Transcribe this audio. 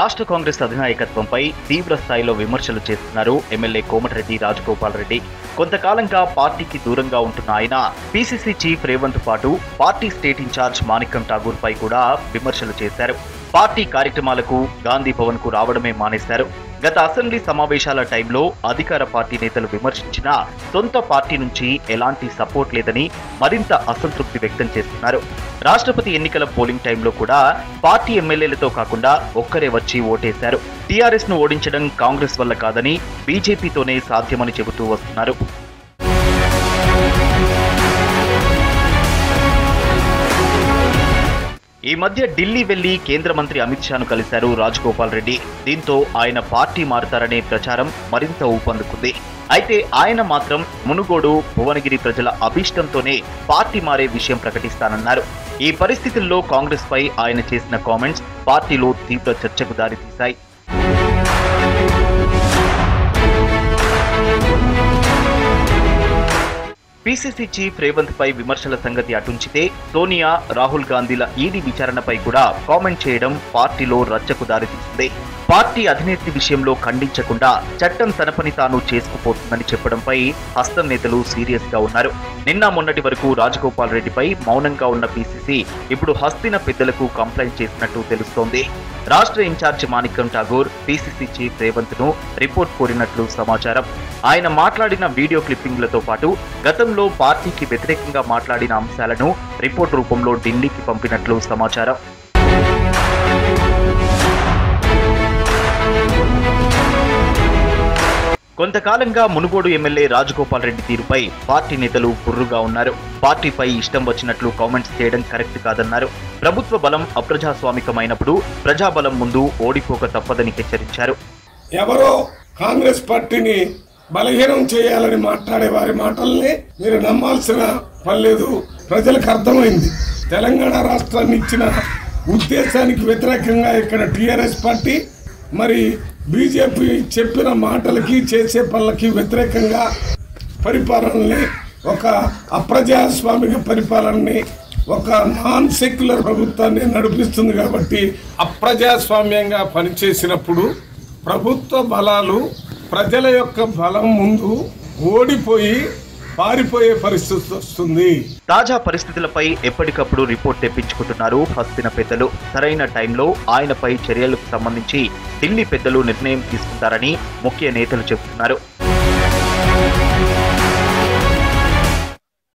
రాష్ట్ర కాంగ్రెస్ అధినాయకత్వంపై తీవ్ర స్థాయిలో విమర్శలు చేస్తున్నారు ఎమ్మెల్యే కోమటిరెడ్డి రాజగోపాల్ రెడ్డి కొంతకాలంగా పార్టీకి దూరంగా ఉంటున్న ఆయన పీసీసీ చీఫ్ రేవంత్ పాటు party state in-charge Manickam Tagore పై కూడా విమర్శలు చేశారు పార్టీ కార్యక్రమాలకు గాంధీ భవన్ కు రావడమే మానేశారు గత అసెంబ్లీ సమావేశాల టైంలో అధికార పార్టీ నేతలు విమర్శించినా సొంత పార్టీ నుంచి ఎలాంటి సపోర్ట్ లేదని మరింత అసంతృప్తి వ్యక్తం చేస్తున్నారు రాష్ట్రపతి ఎన్నికల పోలింగ్ టైంలో కూడా పార్టీ ఎమ్మెల్యేలతో కాకుండా ఒక్కరే వచ్చి ఓటేశారు టీఆర్ఎస్ ను ఓడించడం కాంగ్రెస్ వల్ల కాదని బీజేపీతోనే సాధ్యమని చెబుతూ వస్తున్నారు ఈ మధ్య ఢిల్లీ వెళ్లి కేంద్ర మంత్రి అమిత్ షాను కలిశారు రాజగోపాల్ రెడ్డి దీంతో ఆయన పార్టీ మారుతారనే ప్రచారం మరింత ఊపందుకుంది అయితే ఆయన మాత్రం మునుగోడు భువనగిరి ప్రజల అభిష్టంతోనే పార్టీ మారే విషయం ప్రకటిస్తానన్నారు ఈ పరిస్థితుల్లో కాంగ్రెస్ పై ఆయన చేసిన కామెంట్స్ పార్టీలో తీవ్ర చర్చకు దారితీశాయి పీసీసీ చీఫ్ రేవంత్ పై విమర్శల సంగతి అటుంచితే సోనియా రాహుల్ గాంధీల ఈడీ విచారణపై కూడా కామెంట్ చేయడం పార్టీలో రచ్చకు దారితీసింది పార్టీ అధినేత్రి విషయంలో ఖండించకుండా చట్టం తన పని తాను చేసుకుపోతుందని చెప్పడంపై హస్తం నేతలు సీరియస్ గా ఉన్నారు నిన్న మొన్నటి వరకు రాజగోపాల్ రెడ్డిపై మౌనంగా ఉన్న పీసీసీ ఇప్పుడు హస్తిన పెద్దలకు కంప్లైంట్ చేసినట్టు తెలుస్తోంది రాష్ట్ర in-charge Manickam Tagore PCC chief Revanth ను రిపోర్ట్ కోరినట్లు సమాచారం ఆయన మాట్లాడిన వీడియో క్లిప్పింగ్లతో పాటు గతంలో పార్టీకి వ్యతిరేకంగా మాట్లాడిన అంశాలను రిపోర్ట్ రూపంలో ఢిల్లీకి పంపినట్లు సమాచారం కొంతకాలంగా మునుగోడు ఎమ్మెల్యే రాజగోపాల్ రెడ్డి తీరుపై పార్టీ నేతలు బుర్రుగా ఉన్నారు పార్టీపై ఇష్టం వచ్చినట్లు కామెంట్స్ చేయడం కరెక్ట్ కాదన్నారు ప్రభుత్వ బలం అప్రజాస్వామికమైనప్పుడు ప్రజాబలం ముందు ఓడిపోక తప్పదని హెచ్చరించారు ఎవరో కాంగ్రెస్ పార్టీని బలహీనం చేయాలని మాట్లాడే వారి మాటల్ని మీరు నమ్మాల్సిన పని లేదు ప్రజలకు అర్థమైంది తెలంగాణ రాష్ట్రాన్ని ఇచ్చిన ఉద్దేశానికి వ్యతిరేకంగా ఇక్కడ టిఆర్ఎస్ పార్టీ మరి బీజేపీ చెప్పిన మాటలకి చేసే పనులకి వ్యతిరేకంగా పరిపాలనని ఒక అప్రజాస్వామిక పరిపాలనని ఒక నాన్ సెక్యులర్ ప్రభుత్వాన్ని నడిపిస్తుంది కాబట్టి అప్రజాస్వామ్యంగా పనిచేసినప్పుడు ప్రభుత్వ బలాలు ప్రజల యొక్క బలం ముందు ఓడిపోయి పారిపోయే పరిస్థితి వస్తుంది తాజా పరిస్థితులపై ఎప్పటికప్పుడు రిపోర్ట్ తెప్పించుకుంటున్నారు హస్తిన పెద్దలు సరైన టైంలో ఆయనపై చర్యలకు సంబంధించి ఢిల్లీ పెద్దలు నిర్ణయం తీసుకుంటారని ముఖ్య నేతలు చెబుతున్నారు